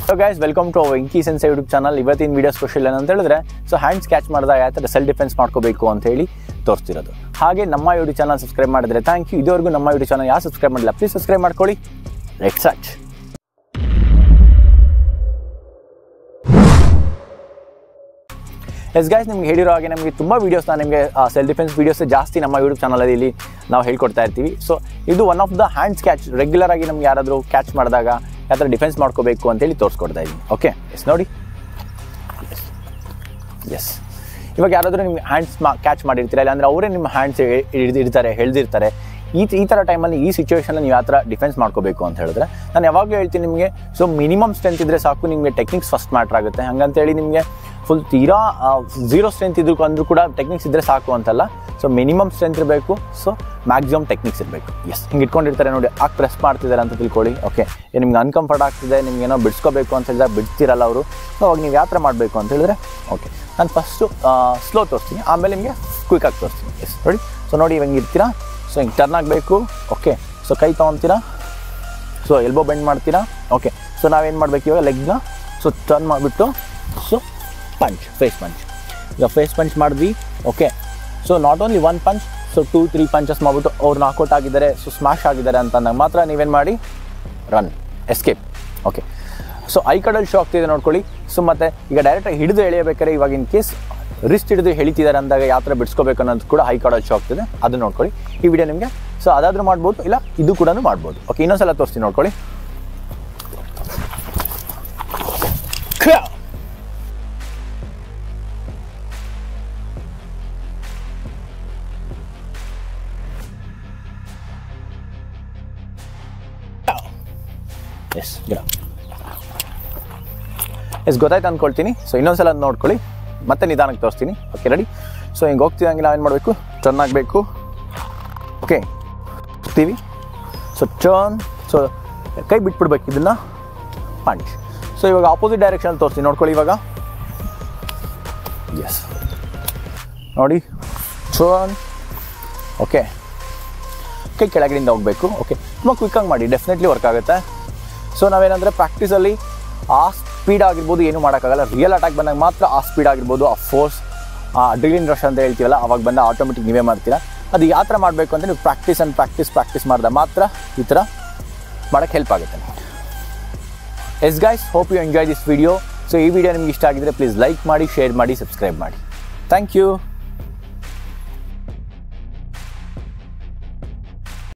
So guys welcome to Venki sense YouTube channel ಇವತ್ತಿನ video special ಏನಂತ ಹೇಳಿದ್ರೆ ಸೊ ಹ್ಯಾಂಡ್ಸ್ ಕ್ಯಾಚ್ ಮಾಡಿದಾಗ ಯಾವ ಥರ ಸೆಲ್ಫ್ ಡಿಫೆನ್ಸ್ ಮಾಡ್ಕೋಬೇಕು ಅಂತ ಹೇಳಿ ತೋರಿಸ್ತಿರೋದು ಹಾಗೆ ನಮ್ಮ ಯೂಟ್ಯೂಬ್ ಚಾನಲ್ ಸಬ್ಸ್ಕ್ರೈಬ್ ಮಾಡಿದ್ರೆ ಥ್ಯಾಂಕ್ ಯು ಇದುವರೆಗೂ ನಮ್ಮ ಯೂಟ್ಯೂಬ್ ಚಾನಲ್ ಯಾರು ಸಬ್ಸ್ಕ್ರೈಬ್ ಮಾಡಿಲ್ಲ ಪ್ಲೀಸ್ ಸಬ್ಸ್ಕ್ರೈಬ್ ಮಾಡ್ಕೊಳ್ಳಿ ಲೆಟ್ ಸಚ್ ಎಸ್ ಗೈಸ್ ನಿಮ್ಗೆ ಹೇಳಿರೋ ಹಾಗೆ ನಮಗೆ ತುಂಬ ವೀಡಿಯೋಸ್ನ ನಿಮಗೆ ಸೆಲ್ಫ್ ಡಿಫೆನ್ಸ್ ವೀಡಿಯೋಸ್ ಜಾಸ್ತಿ ನಮ್ಮ ಯೂಟ್ಯೂಬ್ ಚಾನಲಲ್ಲಿ ಇಲ್ಲಿ ನಾವು ಹೇಳ್ಕೊಡ್ತಾ ಇರ್ತೀವಿ ಸೊ ಇದು one of the hands catch regular ಆಗಿ ನಮ್ಗೆ ಯಾರಾದರೂ ಕ್ಯಾಚ್ ಮಾಡಿದಾಗ ಯಾವ ಥರ ಡಿಫೆನ್ಸ್ ಮಾಡ್ಕೋಬೇಕು ಅಂತೇಳಿ ತೋರಿಸ್ಕೊಡ್ತಾ ಇದ್ದೀನಿ ಓಕೆ ಎಸ್ ನೋಡಿ ಎಸ್ ಇವಾಗ ಯಾರಾದರೂ ನಿಮ್ಗೆ ಹ್ಯಾಂಡ್ಸ್ ಮಾ ಕ್ಯಾಚ್ ಮಾಡಿರ್ತೀರ ಇಲ್ಲ ಅಂದರೆ ಅವರೇ ನಿಮ್ಮ ಹ್ಯಾಂಡ್ಸ್ ಹಿಡಿದಿರ್ತಾರೆ ಹೇಳ್ದಿರ್ತಾರೆ ಈ ಈ ಥರ ಟೈಮಲ್ಲಿ ಈ ಸಿಚುವೇಶನಲ್ಲಿ ನೀವು ಯಾವ ಥರ ಡಿಫೆನ್ಸ್ ಮಾಡ್ಕೋಬೇಕು ಅಂತ ಹೇಳಿದ್ರೆ ನಾನು ಯಾವಾಗಲೂ ಹೇಳ್ತೀನಿ ನಿಮಗೆ ಸೊ ಮಿನಿಮಮ್ ಸ್ಟ್ರೆಂತ್ ಇದ್ದರೆ ಸಾಕು ನಿಮಗೆ ಟೆಕ್ನಿಕ್ಸ್ ಫಸ್ಟ್ ಮ್ಯಾಟ್ರ್ ಆಗುತ್ತೆ ಹಂಗಂತೇಳಿ ನಿಮಗೆ ಫುಲ್ ತೀರಾ ಝೀರೋ ಸ್ಟ್ರೆಂತ್ ಇದ್ರು ಅಂದರೂ ಕೂಡ ಟೆಕ್ನಿಕ್ಸ್ ಇದ್ದರೆ ಸಾಕು ಅಂತಲ್ಲ ಸೊ ಮಿನಿಮಮ್ ಸ್ಟ್ರೆಂತ್ ಇರಬೇಕು ಸೊ ಮ್ಯಾಕ್ಸಿಮಮ್ ಟೆಕ್ನಿಕ್ಸ್ ಇರಬೇಕು ಎಸ್ ಹಿಂಗೆ ಇಟ್ಕೊಂಡಿರ್ತಾರೆ ನೋಡಿ ಆಗ ಪ್ರೆಸ್ ಮಾಡ್ತಿದ್ದಾರೆ ಅಂತ ತಿಳ್ಕೊಳ್ಳಿ ಓಕೆ ನಿಮ್ಗೆ ಅನ್ಕಂಫರ್ಟ್ ಆಗ್ತಿದೆ ನಿಮ್ಗೆ ಏನೋ ಬಿಡಿಸ್ಕೋಬೇಕು ಅಂತ ಹೇಳಿದ್ರೆ ಬಿಡ್ತಿರಲ್ಲ ಅವರು ಸೊ ಅವಾಗ ನೀವು ಯಾವ ಥರ ಮಾಡಬೇಕು ಅಂತ ಹೇಳಿದ್ರೆ ಓಕೆ ನಾನು ಫಸ್ಟು ಸ್ಲೋ ತೋರಿಸ್ತೀನಿ ಆಮೇಲೆ ನಿಮಗೆ ಕ್ವಿಕ್ಕಾಗಿ ತೋರಿಸ್ತೀನಿ ಎಸ್ ನೋಡಿ ಸೊ ನೋಡಿ ಇವಂಗೆ ಇರ್ತೀರಾ ಸೊ ಹಿಂಗೆ ಟರ್ನ್ ಆಗಬೇಕು ಓಕೆ ಸೊ ಕೈ ತೊಗೊತೀರಾ ಸೊ ಎಲ್ಬೋ ಬೆಂಡ್ ಮಾಡ್ತೀರಾ ಓಕೆ ಸೊ ನಾವೇನು ಮಾಡಬೇಕು ಇವಾಗ ಲೆಗ್ನ ಸೊ ಟರ್ನ್ ಮಾಡಿಬಿಟ್ಟು ಸೊ ಪಂಚ್ ಫೇಸ್ ಪಂಚ್ ಈಗ ಫೇಸ್ ಪಂಚ್ ಮಾಡಿದ್ವಿ okay so not only one punch so two three punches ಮಾಡಿಬಿಟ್ಟು ಅವ್ರು ನಾಕೌಟ್ ಆಗಿದ್ದಾರೆ ಸೊ ಸ್ಮ್ಯಾಶ್ ಆಗಿದ್ದಾರೆ ಅಂತ ಅಂದಾಗ ಮಾತ್ರ ನೀವೇನು ಮಾಡಿ ರನ್ ಎಸ್ಕೇಪ್ ಓಕೆ ಸೊ ಐ ಕಡಲ್ಲಿ ಶೋ ಆಗ್ತಿದೆ ನೋಡ್ಕೊಳ್ಳಿ ಸೊ ಮತ್ತೆ ಈಗ ಡೈರೆಕ್ಟಾಗಿ ಹಿಡಿದು ಎಳೆಯಬೇಕಾದ್ರೆ ಇವಾಗ ಇನ್ ಕೇಸ್ ರಿಸ್ಟ್ ಹಿಡಿದು ಎಳಿತಿದ್ದಾರೆ ಅಂದಾಗ ಯಾವ ಥರ ಬಿಡಿಸ್ಕೋಬೇಕು ಅನ್ನೋದು ಕೂಡ ಹೈ ಕಡಲ್ಲಿ ಶೋ ಆಗ್ತಿದೆ ಅದು ನೋಡ್ಕೊಳ್ಳಿ ಈ ವಿಡಿಯೋ ನಿಮಗೆ ಸೊ ಅದಾದರೂ ಮಾಡ್ಬೋದು ಇಲ್ಲ ಇದು ಕೂಡ ಮಾಡ್ಬೋದು ಓಕೆ ಇನ್ನೊಂದ್ಸಲ ತೋರಿಸ್ತೀನಿ ನೋಡ್ಕೊಳ್ಳಿ ಖ! ಎಸ್ ಗಿಡ ಎಸ್ ಗೊತ್ತಾಯ್ತು ಅಂದ್ಕೊಳ್ತೀನಿ ಸೊ ಇನ್ನೊಂದ್ಸಲ ಅದ್ ನೋಡ್ಕೊಳ್ಳಿ ಮತ್ತೆ ನಿಧಾನಕ್ಕೆ ತೋರಿಸ್ತೀನಿ ಓಕೆ ರೆಡಿ ಸೊ ಹಿಂಗೆ ಹೋಗ್ತಿದ್ದಂಗೆ ನಾವೇನು ಮಾಡಬೇಕು ಟರ್ನ್ ಆಗಬೇಕು ಓಕೆ ಹೋಗ್ತೀವಿ ಸೊ ಟರ್ನ್ ಸೊ ಕೈ ಬಿಟ್ಬಿಡ್ಬೇಕು ಇದನ್ನು ಪಂಚ್ ಸೊ ಇವಾಗ ಆಪೋಸಿಟ್ ಡೈರೆಕ್ಷನಲ್ಲಿ ತೋರಿಸ್ತೀನಿ ನೋಡ್ಕೊಳ್ಳಿ ಇವಾಗ ಎಸ್ ನೋಡಿ ಟರ್ನ್ ಓಕೆ ಕೈ ಕೆಳಗಡೆಯಿಂದ ಹೋಗಬೇಕು ಓಕೆ ತುಂಬ ಕ್ವಿಕ್ಕಾಗಿ ಮಾಡಿ ಡೆಫಿನೆಟ್ಲಿ ವರ್ಕ್ ಆಗುತ್ತೆ ಸೊ ನಾವೇನಂದರೆ ಪ್ರಾಕ್ಟೀಸಲ್ಲಿ ಆ ಸ್ಪೀಡ್ ಆಗಿರ್ಬೋದು ಏನು ಮಾಡೋಕ್ಕಾಗಲ್ಲ ರಿಯಲ್ ಅಟ್ಯಾಕ್ ಬಂದಾಗ ಮಾತ್ರ ಆ ಸ್ಪೀಡ್ ಆಗಿರ್ಬೋದು ಆ ಫೋರ್ಸ್ ಆ ಅಡ್ರಿಲಿನ್ ರಶ್ ಅಂತ ಹೇಳ್ತೀವಲ್ಲ ಅವಾಗ ಬಂದ ಆಟೋಮೆಟಿಕ್ ನೀವೇ ಮಾಡ್ತೀರಾ ಅದು ಯಾವ ಥರ ಮಾಡಬೇಕು ಅಂತ ನೀವು ಪ್ರಾಕ್ಟೀಸ್ ಆ್ಯಂಡ್ ಪ್ರಾಕ್ಟೀಸ್ ಪ್ರಾಕ್ಟೀಸ್ ಮಾಡಿದಾಗ ಮಾತ್ರ ಈ ಥರ ಮಾಡೋಕ್ಕೆ ಹೆಲ್ಪ್ ಆಗುತ್ತೆ yes guys hope you enjoy this video so ಈ ವಿಡಿಯೋ ನಿಮ್ಗೆ ಇಷ್ಟ ಆಗಿದ್ರೆ ಪ್ಲೀಸ್ ಲೈಕ್ ಮಾಡಿ ಶೇರ್ ಮಾಡಿ ಸಬ್ಸ್ಕ್ರೈಬ್ ಮಾಡಿ ಥ್ಯಾಂಕ್ ಯು